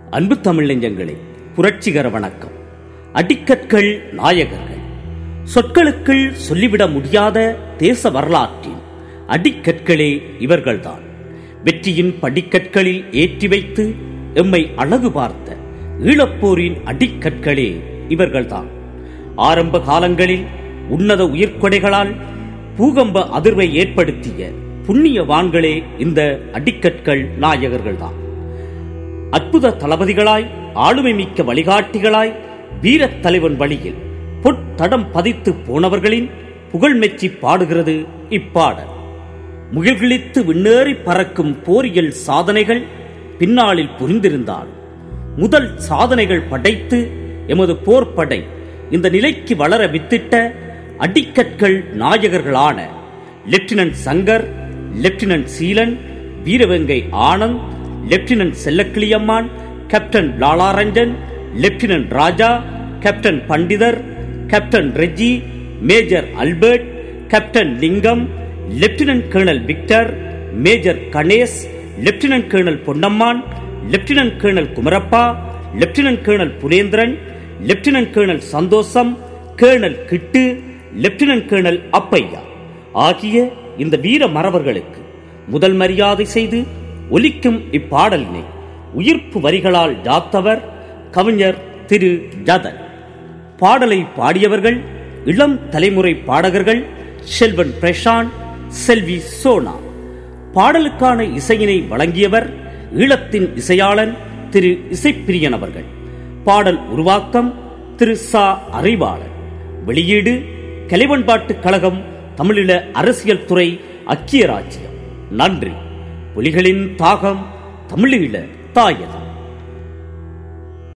அன்பு தமிழ் நெஞ்சங்களே புரட்சிகர வணக்கம் அடிக்கற்கள் நாயகர்கள் சொற்களுக்குள் சொல்லிவிட முடியாத தேச வரலாற்றின் அடிக்கற்களே இவர்கள்தான் வெற்றியின் படிக்கற்களில் ஏற்றி வைத்து எம்மை அழகு பார்த்த ஈழப்போரின் அடிக்கற்களே இவர்கள்தான் ஆரம்ப காலங்களில் உன்னத உயிர்க்கொடைகளால் பூகம்ப அதிர்வை ஏற்படுத்திய புண்ணியவான்களே இந்த அடிக்கற்கள் நாயகர்கள்தான் அற்புத தளபதிகளாய் ஆளுமை மிக்க வழிகாட்டிகளாய் வீரத் தலைவன் வழியில் பொற்தடம் பதித்து போனவர்களின் புகழ்மெச்சி பாடுகிறது இப்பாடல் முகில்கிழித்து விண்ணேறி பறக்கும் போரியல் சாதனைகள் பின்னாளில் புரிந்திருந்தால் முதல் சாதனைகள் படைத்து எமது போர்ப்படை இந்த நிலைக்கு வளர வித்திட்ட அடிக்கற்கள் நாயகர்களான லெப்டினன்ட் சங்கர் லெப்டினன்ட் சீலன் வீரவெங்கை Anand lieutenant Chellakiliammaan captain Lalaranjan lieutenant Raja captain Pandithar captain Reggie major Albert captain Lingam lieutenant colonel Victor major Ganesh lieutenant colonel Ponnamman lieutenant colonel Kumarappa lieutenant colonel Purendran lieutenant colonel Santhosham colonel Kittu lieutenant colonel Appaiah ஆகிய இந்த வீர மறவர்களுக்கு முதல் மரியாதை செய்து ஒலிக்கும் இப்பாடலினை உயிர்ப்பு வரிகளால் ஜாத்தவர் கவிஞர் திரு ஜதன் பாடலை பாடியவர்கள் இளம் தலைமுறை பாடகர்கள் செல்வன் பிரசாந்த் செல்வி சோனா பாடலுக்கான இசையினை வழங்கியவர் ஈழத்தின் இசையாளன் திரு இசைப்பிரியன் அவர்கள் பாடல் உருவாக்கம் திரு சா அறிவாளன் வெளியீடு கலைவன்பாட்டு கழகம் தமிழீழ அரசியல் துறை அக்கிய ராஜ்யம் நன்றி புலிகளின் தாகம் தமிழீழ தாயகம்